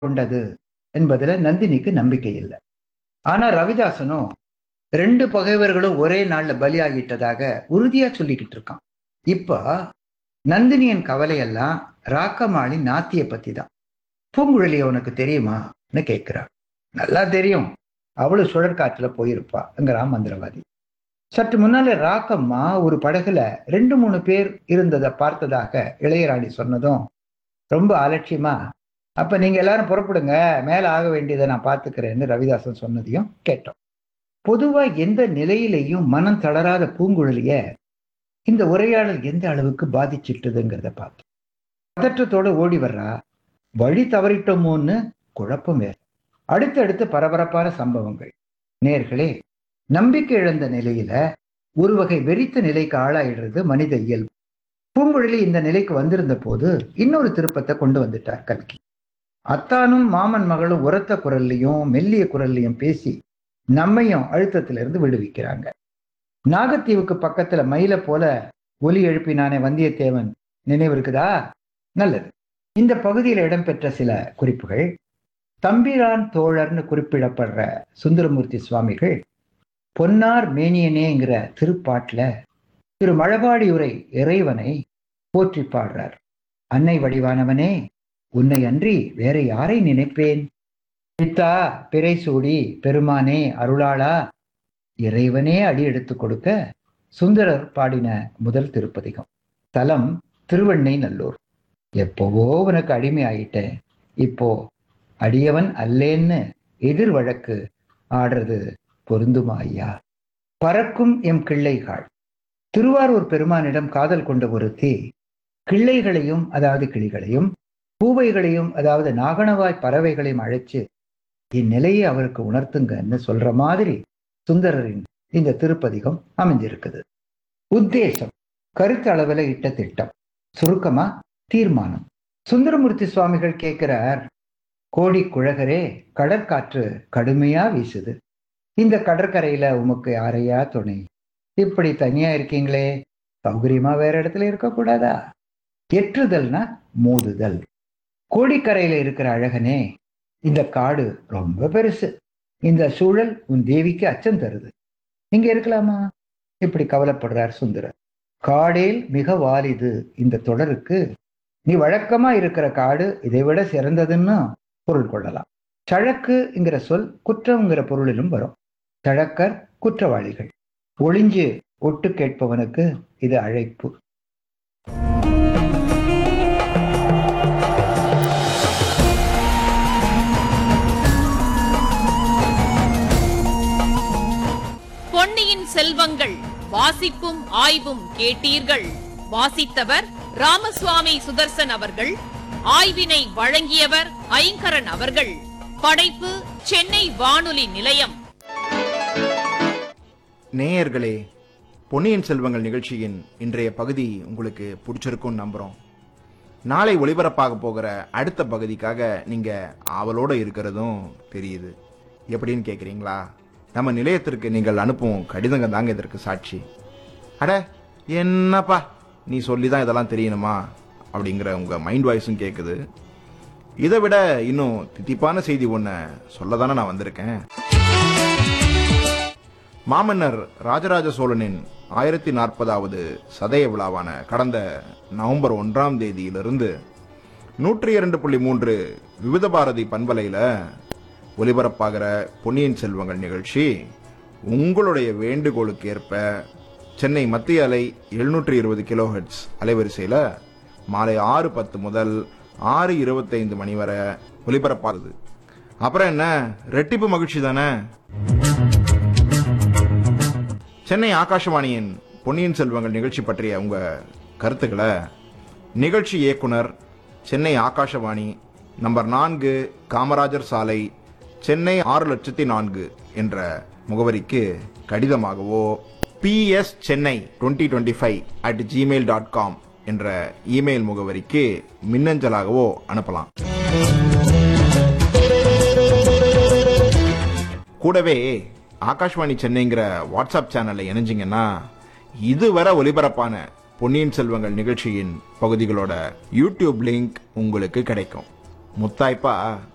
கொண்டது என்பதுல நந்தினிக்கு நம்பிக்கை இல்லை ஆனா ரவிதாசனும் ரெண்டு பகைவர்களும் ஒரே நாள்ல பலியாகிட்டதாக உறுதியா சொல்லிக்கிட்டு இருக்கான் இப்ப நந்தினியின் கவலையெல்லாம் ராக்கமாளி நாத்திய பத்தி தான் பூங்குழலி உனக்கு தெரியுமான்னு கேட்கிறா நல்லா தெரியும் அவளும் சுழற்காற்றுல போயிருப்பாங்கிறான் மந்திரவாதி சற்று முன்னால ராக்கம்மா ஒரு படகுல ரெண்டு மூணு பேர் இருந்ததை பார்த்ததாக இளையராணி சொன்னதும் ரொம்ப அலட்சியமா அப்ப நீங்க எல்லாரும் புறப்படுங்க மேல ஆக வேண்டியதை நான் பார்த்துக்கிறேன்னு ரவிதாசன் சொன்னதையும் கேட்டோம் பொதுவா எந்த நிலையிலையும் மனம் தளராத பூங்குழலிய இந்த உரையாடல் எந்த அளவுக்கு பாதிச்சிட்டுதுங்கிறத பார்த்தோம் பதற்றத்தோட ஓடி வர்றா வழி தவறிட்டோமோன்னு குழப்பம் வேறு அடுத்தடுத்து பரபரப்பான சம்பவங்கள் நேர்களே நம்பிக்கை இழந்த நிலையில ஒரு வகை வெறித்த நிலைக்கு ஆளாயிடுறது மனித இயல்பு பூங்குழலி இந்த நிலைக்கு வந்திருந்த போது இன்னொரு திருப்பத்தை கொண்டு வந்துட்டார் கல்கி அத்தானும் மாமன் மகளும் உரத்த குரல்லையும் மெல்லிய குரல்லையும் பேசி நம்மையும் அழுத்தத்திலிருந்து விடுவிக்கிறாங்க நாகத்தீவுக்கு பக்கத்துல மயில போல ஒலி எழுப்பினானே வந்தியத்தேவன் நினைவு இருக்குதா நல்லது இந்த பகுதியில் இடம்பெற்ற சில குறிப்புகள் தம்பிரான் தோழர்னு குறிப்பிடப்படுற சுந்தரமூர்த்தி சுவாமிகள் பொன்னார் மேனியனேங்கிற திருப்பாட்டுல திரு மழபாடியுரை இறைவனை போற்றி பாடுறார் அன்னை வடிவானவனே உன்னை அன்றி வேற யாரை நினைப்பேன் பித்தா பிறை சூடி பெருமானே அருளாளா இறைவனே அடி எடுத்து கொடுக்க சுந்தரர் பாடின முதல் திருப்பதிகம் தலம் திருவண்ணை நல்லூர் எப்போவோ உனக்கு அடிமை ஆயிட்டேன் இப்போ அடியவன் அல்லேன்னு எதிர் வழக்கு ஆடுறது பொருந்துமா ஐயா பறக்கும் எம் கிள்ளைகாள் திருவாரூர் பெருமானிடம் காதல் கொண்ட ஒருத்தி கிள்ளைகளையும் அதாவது கிளிகளையும் பூவைகளையும் அதாவது நாகணவாய் பறவைகளையும் அழைச்சு இந்நிலையை அவருக்கு உணர்த்துங்கன்னு சொல்ற மாதிரி சுந்தரரின் இந்த திருப்பதிகம் அமைஞ்சிருக்குது உத்தேசம் கருத்து அளவில் இட்ட திட்டம் சுருக்கமா தீர்மானம் சுந்தரமூர்த்தி சுவாமிகள் கேட்கிறார் கோடி குழகரே கடற்காற்று கடுமையா வீசுது இந்த கடற்கரையில உமக்கு யாரையா துணை இப்படி தனியா இருக்கீங்களே சௌகரியமா வேற இடத்துல இருக்கக்கூடாதா எற்றுதல்னா மோதுதல் கோடிக்கரையில இருக்கிற அழகனே இந்த காடு ரொம்ப பெருசு இந்த சூழல் உன் தேவிக்கு அச்சம் தருது இங்க இருக்கலாமா இப்படி கவலைப்படுறார் சுந்தரர் காடேல் மிக வாலிது இந்த தொடருக்கு நீ வழக்கமா இருக்கிற காடு இதை விட சிறந்ததுன்னு பொருள் கொள்ளலாம் சழக்குங்கிற சொல் குற்றம்ங்கிற பொருளிலும் வரும் சழக்கர் குற்றவாளிகள் ஒளிஞ்சு ஒட்டு கேட்பவனுக்கு இது அழைப்பு பொன்னியின் செல்வங்கள் வாசிப்பும் ஆய்வும் கேட்டீர்கள் வாசித்தவர் ராமசுவாமி சுதர்சன் அவர்கள் ஆய்வினை வழங்கியவர் ஐங்கரன் அவர்கள் படைப்பு சென்னை வானொலி நிலையம் நேயர்களே பொன்னியின் செல்வங்கள் நிகழ்ச்சியின் இன்றைய பகுதி உங்களுக்கு பிடிச்சிருக்கும்னு நம்புகிறோம் நாளை ஒளிபரப்பாக போகிற அடுத்த பகுதிக்காக நீங்கள் ஆவலோடு இருக்கிறதும் தெரியுது எப்படின்னு கேட்குறீங்களா நம்ம நிலையத்திற்கு நீங்கள் அனுப்பும் கடிதங்க தாங்க இதற்கு சாட்சி அட என்னப்பா நீ சொல்லி தான் இதெல்லாம் தெரியணுமா அப்படிங்கிற உங்கள் மைண்ட் வாய்ஸும் கேட்குது இதை விட இன்னும் தித்திப்பான செய்தி ஒன்று சொல்ல தானே நான் வந்திருக்கேன் மாமன்னர் ராஜராஜ சோழனின் ஆயிரத்தி நாற்பதாவது சதய விழாவான கடந்த நவம்பர் ஒன்றாம் தேதியிலிருந்து நூற்றி இரண்டு புள்ளி மூன்று விவித பாரதி பண்பலையில் ஒலிபரப்பாகிற பொன்னியின் செல்வங்கள் நிகழ்ச்சி உங்களுடைய வேண்டுகோளுக்கு ஏற்ப சென்னை மத்திய அலை எழுநூற்றி இருபது கிலோஹெட்ஸ் அலைவரிசையில் மாலை ஆறு பத்து முதல் ஆறு இருபத்தைந்து மணி வரை ஒலிபரப்பாகுது அப்புறம் என்ன ரெட்டிப்பு மகிழ்ச்சி தானே சென்னை ஆகாஷவாணியின் பொன்னியின் செல்வங்கள் நிகழ்ச்சி பற்றிய உங்க கருத்துக்களை நிகழ்ச்சி இயக்குனர் சென்னை ஆகாஷவாணி நம்பர் நான்கு காமராஜர் சாலை சென்னை ஆறு லட்சத்தி நான்கு என்ற முகவரிக்கு கடிதமாகவோ PS Chennai twenty twenty five at gmail dot com என்ற இமெயில் முகவரிக்கு மின்னஞ்சலாகவோ அனுப்பலாம் கூடவே ஆகாஷ்வாணி சென்னைங்கிற வாட்ஸ்அப் சேனல்ல இணைஞ்சிங்கன்னா இதுவரை ஒலிபரப்பான பொன்னியின் செல்வங்கள் நிகழ்ச்சியின் பகுதிகளோட யூடியூப் லிங்க் உங்களுக்கு கிடைக்கும் முத்தாய்ப்பா